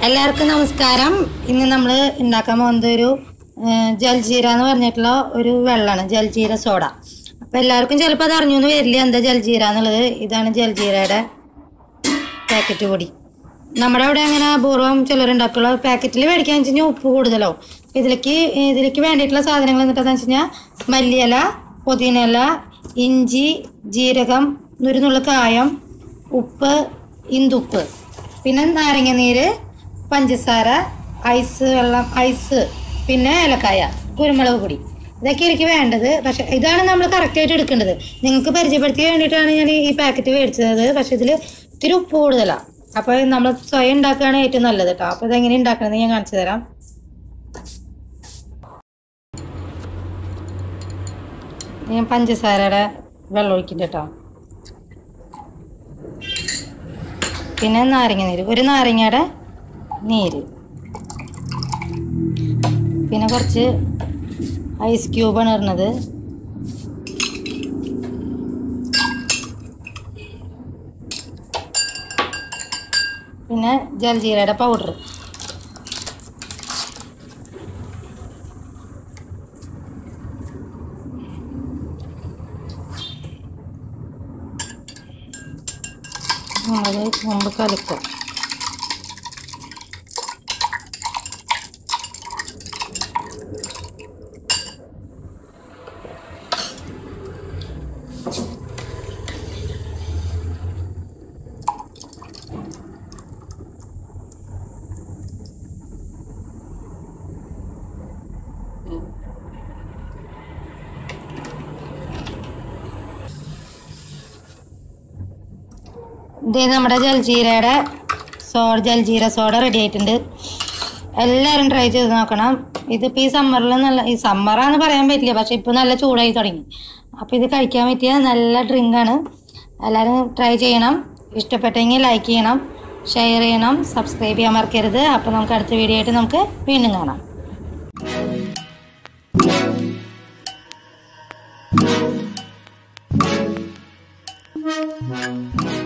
എല്ലാവർക്കും നമസ്കാരം ഇന്ന് നമ്മൾ ഉണ്ടാക്കാൻ പോകുന്നത് ഒരു ആ, ജൽജീര എന്ന് പറഞ്ഞിട്ടുള്ള ഒരു വെള്ളമാണ് ജൽജീര സോഡ അപ്പോൾ എല്ലാവർക്കും ചിലപ്പോൾ അത് അറിഞ്ഞു എന്ന് വരില്ല എന്താ ജൽജീര എന്നുള്ളത് ഇതാണ് ജൽജീരയുടെ പാക്കറ്റ് പൊടി നമ്മുടെ അവിടെ അങ്ങനെ അപൂർവം ചിലരുണ്ടാക്കുള്ള പാക്കറ്റിൽ മേടിക്കാൻ വെച്ച് കഴിഞ്ഞാൽ ഉപ്പ് കൂടുതലാവും ഇതിലേക്ക് ഇതിലേക്ക് വേണ്ടിയിട്ടുള്ള സാധനങ്ങൾ എന്നിട്ടെന്ന് വെച്ച് കഴിഞ്ഞാൽ മല്ലിയില പുതിനയില ഇഞ്ചി ജീരകം ഒരു നുള്ള കായം ഉപ്പ് ഇന്തുപ്പ് പിന്നെ നാരങ്ങ നീര് പഞ്ചസാര ഐസ് വെള്ളം ഐസ് പിന്നെ ഏലക്കായ കുരുമുളക് പൊടി ഇതൊക്കെ എനിക്ക് വേണ്ടത് പക്ഷെ ഇതാണ് നമ്മൾ കറക്റ്റായിട്ട് എടുക്കേണ്ടത് നിങ്ങൾക്ക് പരിചയപ്പെടുത്തി വേണ്ടിയിട്ടാണ് ഞാൻ ഈ പാക്കറ്റ് മേടിച്ചത് പക്ഷെ ഇതിൽ ഇത്തിരി ഉപ്പ് കൂടുതലാണ് അപ്പോൾ നമ്മൾ സ്വയം ഉണ്ടാക്കുകയാണ് ഏറ്റവും നല്ലത് കേട്ടോ അപ്പോൾ ഇതെങ്ങനെ ഉണ്ടാക്കണമെന്ന് ഞാൻ കാണിച്ചു തരാം ഞാൻ പഞ്ചസാരയുടെ വെള്ളം ഒഴിക്കുന്നുണ്ട് കേട്ടോ പിന്നെ നാരങ്ങ നീര് ഒരു നാരങ്ങയുടെ നീര് പിന്നെ കുറച്ച് ഐസ് ക്യൂബാണ് ഇടുന്നത് പിന്നെ ജൽജീരയുടെ പൗഡർ നമ്മൾ മുമ്പ് കലക്കും ഇത് നമ്മുടെ ജൽജീരയുടെ സോ ജൽജീര സോഡ റെഡി ആയിട്ടുണ്ട് എല്ലാവരും ട്രൈ ചെയ്ത് നോക്കണം ഇതിപ്പോൾ ഈ സമ്മറിൽ നല്ല ഈ സമ്മറാന്ന് പറയാൻ പറ്റില്ല പക്ഷെ ഇപ്പോൾ നല്ല ചൂടായി തുടങ്ങി അപ്പോൾ ഇത് കഴിക്കാൻ പറ്റിയ നല്ല ഡ്രിങ്കാണ് എല്ലാവരും ട്രൈ ചെയ്യണം ഇഷ്ടപ്പെട്ടെങ്കിൽ ലൈക്ക് ചെയ്യണം ഷെയർ ചെയ്യണം സബ്സ്ക്രൈബ് ചെയ്യാൻ മറക്കരുത് അപ്പോൾ നമുക്ക് അടുത്ത വീഡിയോ ആയിട്ട് നമുക്ക് വീണ്ടും കാണാം Thank you.